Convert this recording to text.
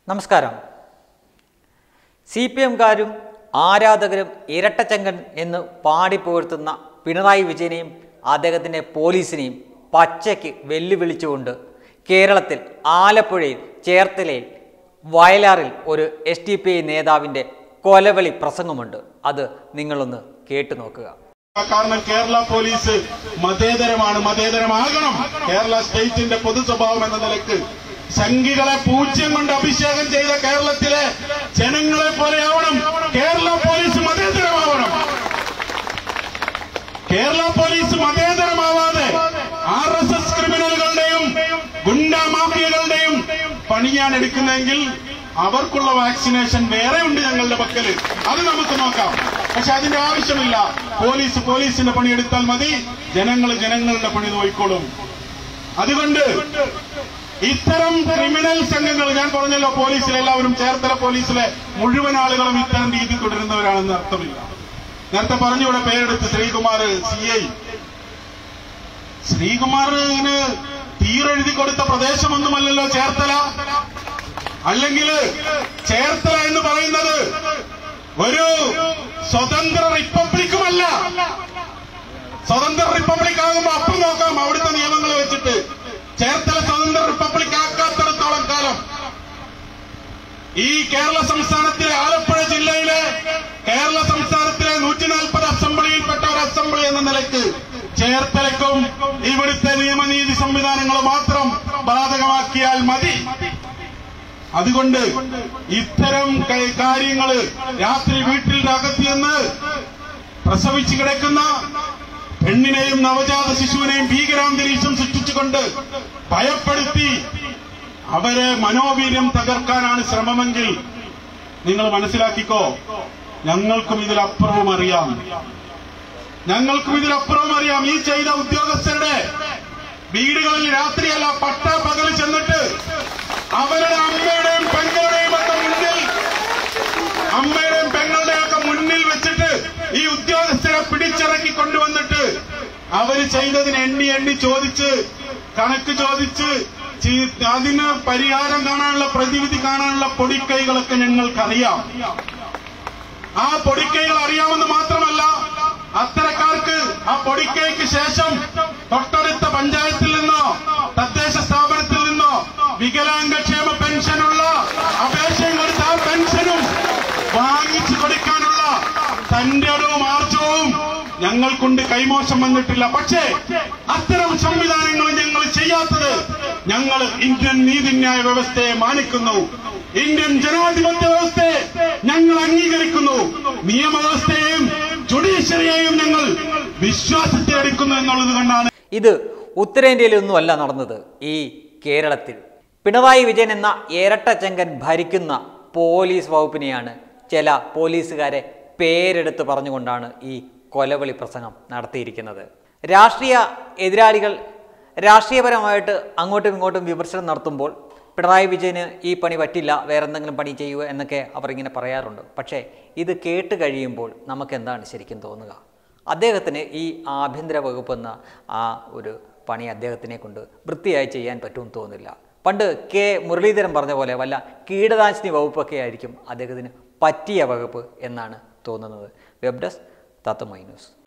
നമസ്കാരം C P എംകാരും ആരാധകരും ഇരട്ടച്ചങ്കൻ എന്ന് പാടിപ്പുകഴ്ത്തുന്ന പിണറായി വിജയനെയും അദ്ദേഹത്തിൻ്റെ പോലീസിനെയും പച്ചയ്ക്ക് വെല്ലുവിളിച്ചുകൊണ്ട് കേരളത്തിൽ ആലപ്പുഴയിൽ ചേർത്തലയിൽ വയലാറിൽ ഒരു എസ് ഡി പി ഐ നേതാവിൻ്റെ കൊലവിളി പ്രസംഗമുണ്ട് അത് നിങ്ങളൊന്ന് കേട്ടു നോക്കുക കാരണം കേരള പോലീസ് മതേതരമാണ് മതേതരമാകണം കേരള സ്റ്റേറ്റിന്റെ പൊതു സ്വഭാവം എന്ന നിലക്ക് സംഘികളെ പൂജ്യം കൊണ്ട് അഭിഷേകം ചെയ്ത കേരളത്തിലെ ജനങ്ങളെ പോലെ ആവണം കേരള പോലീസ് മതേതരമാവണം കേരള പോലീസ് മതേതരമാവാതെ ആർ എസ് എസ് ക്രിമിനലുകളുടെയും ഗുണ്ടാ മാഫിയകളുടെയും പണിയാൻ എടുക്കുന്നെങ്കിൽ അവർക്കുള്ള വാക്സിനേഷൻ വേറെ ഉണ്ട് ഞങ്ങളുടെ പക്കല് അത് നമുക്ക് നോക്കാം പക്ഷെ അതിന്റെ ആവശ്യമില്ല പോലീസ് പോലീസിന്റെ പണിയെടുത്താൽ മതി ജനങ്ങൾ ജനങ്ങളുടെ പണി നോയിക്കോളും അതുകൊണ്ട് ഇത്തരം ക്രിമിനൽ സംഘങ്ങൾ ഞാൻ പറഞ്ഞല്ലോ പോലീസിലെ എല്ലാവരും ചേർത്തല പോലീസിലെ മുഴുവൻ ആളുകളും ഇത്തരം രീതി തുടരുന്നവരാണെന്ന് അർത്ഥമില്ല നേരത്തെ പറഞ്ഞു ഇവിടെ പേരെടുത്ത് ശ്രീകുമാർ സി ഐ ശ്രീകുമാറിന് തീരെഴുതി കൊടുത്ത പ്രദേശമൊന്നുമല്ലല്ലോ ചേർത്തല അല്ലെങ്കിൽ ചേർത്തല എന്ന് പറയുന്നത് ഒരു സ്വതന്ത്ര റിപ്പബ്ലിക്കുമല്ല സ്വതന്ത്ര റിപ്പബ്ലിക് ആകുമ്പോ അപ്പം നോക്കാം അവിടുത്തെ നിയമങ്ങൾ വെച്ചിട്ട് ചേർത്തല സ്വതന്ത്ര റിപ്പബ്ലിക് ആക്കാത്തിടത്തോളം കാലം ഈ കേരള സംസ്ഥാനത്തിലെ ആലപ്പുഴ ജില്ലയിലെ കേരള സംസ്ഥാനത്തിലെ നൂറ്റി നാൽപ്പത് അസംബ്ലിയിൽപ്പെട്ട ഒരു അസംബ്ലി എന്ന നിലയ്ക്ക് ചേർത്തലക്കും ഇവിടുത്തെ നിയമനീതി സംവിധാനങ്ങൾ മാത്രം ബാധകമാക്കിയാൽ മതി അതുകൊണ്ട് ഇത്തരം ക- കാര്യങ്ങള് രാത്രി വീട്ടിൽ അകത്തിയെന്ന് പ്രസവിച്ചു കിടക്കുന്ന പെണ്ണിനെയും നവജാത ശിശുവിനെയും ഭീകരാന്തരീക്ഷം സൃഷ്ടിച്ചുകൊണ്ട് ഭയപ്പെടുത്തി അവരെ മനോവീര്യം തകർക്കാനാണ് ശ്രമമെങ്കിൽ നിങ്ങൾ മനസ്സിലാക്കിക്കോ ഞങ്ങൾക്കും ഇതിലപ്പുറവും അറിയാം ഞങ്ങൾക്കും ഇതിലപ്പുറവും അറിയാം ഈ ചെയ്ത ഉദ്യോഗസ്ഥരുടെ വീടുകളിൽ രാത്രിയല്ല പട്ട പകൽ ചെന്നിട്ട് അവരുടെ അമ്മയുടെയും പെങ്ങളുടെയും ഒക്കെ മുന്നിൽ അമ്മയുടെയും പെങ്ങളുടെയും ഒക്കെ മുന്നിൽ വെച്ചിട്ട് ഈ ഉദ്യോഗസ്ഥരെ പിടിച്ചിറക്കി കൊണ്ടുവന്നിട്ട് അവര് ചെയ്തതിന് എണ്ണി എണ്ണി ചോദിച്ച് കണക്ക് ചോദിച്ച് ചീ- അതിന് പരിഹാരം കാണാനുള്ള പ്രതിവിധി കാണാനുള്ള പൊടിക്കൈകളൊക്കെ ഞങ്ങൾക്കറിയാം ആ പൊടിക്കൈകൾ അറിയാമെന്ന് മാത്രമല്ല അത്തരക്കാർക്ക് ആ പൊടിക്കൈക്ക് ശേഷം തൊട്ടടുത്ത പഞ്ചായത്തിൽ നിന്നോ തദ്ദേശ സ്ഥാപനത്തിൽ നിന്നോ വികലാംഗക്ഷേമ പെൻഷനുള്ള അപേക്ഷയും കൊടുത്ത് ആ പെൻഷനും വാങ്ങിച്ചു കൊടുക്കാനുള്ള തന്റെ അടവും ആർജവും ഞങ്ങൾക്കുണ്ട് കൈമോശം വന്നിട്ടില്ല പക്ഷേ അത്തരം സംവിധാനങ്ങൾ ഞങ്ങൾ ചെയ്യാത്തത് ഞങ്ങൾ ഇന്ത്യൻ നീതിന്യായ വ്യവസ്ഥയെ മാനിക്കുന്നു ഇന്ത്യൻ ജനാധിപത്യ വ്യവസ്ഥയെ ഞങ്ങൾ അംഗീകരിക്കുന്നു നിയമവ്യവസ്ഥയെയും ജുഡീഷ്യറിയെയും ഞങ്ങൾ വിശ്വാസത്തെ എടുക്കുന്നു എന്നുള്ളത് കൊണ്ടാണ് ഇത് ഉത്തരേന്ത്യയിലൊന്നും അല്ല നടന്നത് ഈ കേരളത്തിൽ പിണറായി വിജയൻ എന്ന ഇരട്ടച്ചങ്കൻ ഭരിക്കുന്ന പോലീസ് വകുപ്പിനെയാണ് ചില പോലീസുകാരെ പേരെടുത്ത് പറഞ്ഞുകൊണ്ടാണ് ഈ കൊലവിളി പ്രസംഗം നടത്തിയിരിക്കുന്നത് രാഷ്ട്രീയ എതിരാളികൾ രാഷ്ട്രീയപരമായിട്ട് അങ്ങോട്ടും ഇങ്ങോട്ടും വിമർശനം നടത്തുമ്പോൾ പിണറായി വിജയന് ഈ പണി പറ്റില്ല വേറെ എന്തെങ്കിലും പണി ചെയ്യുക എന്നൊക്കെ അവർ ഇങ്ങനെ പറയാറുണ്ട് പക്ഷേ ഇത് കേട്ട് കഴിയുമ്പോൾ നമുക്ക് എന്താണ് ശരിക്കും തോന്നുക അദ്ദേഹത്തിന് ഈ ആഭ്യന്തര വകുപ്പ് എന്ന ആ ഒരു പണി അദ്ദേഹത്തിനെ കൊണ്ട് വൃത്തിയായി ചെയ്യാൻ പറ്റുമെന്ന് തോന്നുന്നില്ല പണ്ട് കെ മുരളീധരൻ പറഞ്ഞ പോലെ വല്ല കീടനാശിനി വകുപ്പൊക്കെ ആയിരിക്കും അദ്ദേഹത്തിന് പറ്റിയ വകുപ്പ് എന്നാണ് തോന്നുന്നത് വെബ് ഡെസ്ക് തത്വമൈ ന്യൂസ്